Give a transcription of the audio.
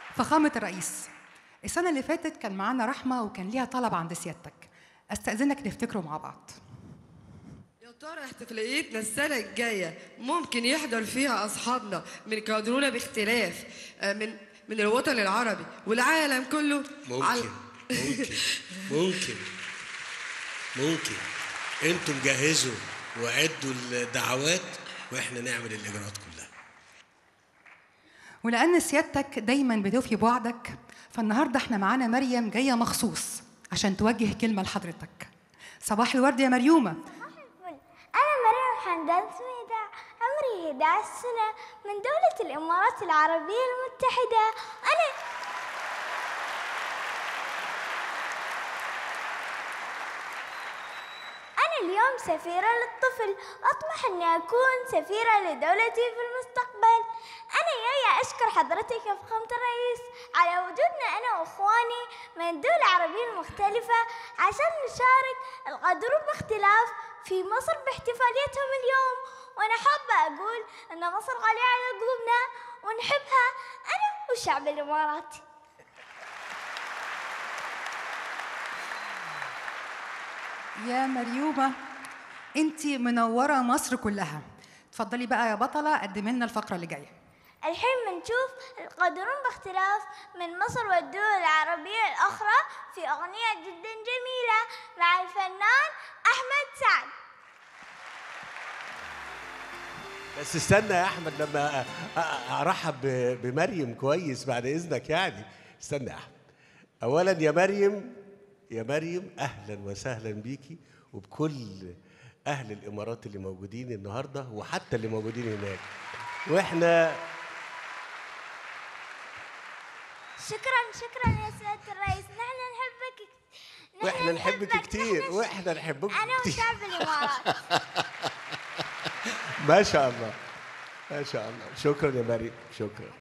فخامة الرئيس السنة اللي فاتت كان معانا رحمة وكان ليها طلب عند سيادتك استأذنك نفتكره مع بعض يا ترى احتفاليتنا السنة الجاية ممكن يحضر فيها أصحابنا من قادرونا باختلاف آه، من من الوطن العربي والعالم كله ممكن ممكن ممكن ممكن انتم جهزوا وعدوا الدعوات واحنا نعمل الاجراءات كلها ولأن سيادتك دايما بتوفي بوعدك فالنهاردة احنا معانا مريم جاية مخصوص عشان توجه كلمة لحضرتك صباح الورد يا مريومة أنا مريم حمدان سميدة عمري 11 سنة من دولة الإمارات العربية المتحدة أنا أنا اليوم سفيرة للطفل أطمح أني أكون سفيرة لدولتي في المستقبل أنا جاية أشكر حضرتك يا فخامة الرئيس على وجودنا أنا وإخواني من الدول العربية المختلفة عشان نشارك القدر باختلاف في مصر باحتفاليتهم اليوم وأنا حابة أقول أن مصر غالية على قلوبنا ونحبها أنا والشعب الإماراتي يا مريومة انت منورة مصر كلها اتفضلي بقى يا بطلة قدمي لنا الفقرة اللي جاية الحين بنشوف القادرون باختلاف من مصر والدول العربية الأخرى في أغنية جدا جميلة مع الفنان أحمد سعد بس استنى يا احمد لما أ- أ- ارحب ب- بمريم كويس بعد اذنك يعني استنى يا احمد اولا يا مريم يا مريم اهلا وسهلا بيكي وبكل اهل الامارات اللي موجودين النهارده وحتى اللي موجودين هناك واحنا شكرا شكرا يا سيادة الرئيس نحن نحبك نحن واحنا نحبك كتير نحن- واحنا نحبك أنا كتير وشعب الإمارات ما شاء الله ما شاء الله شكرا يا مريم شكرا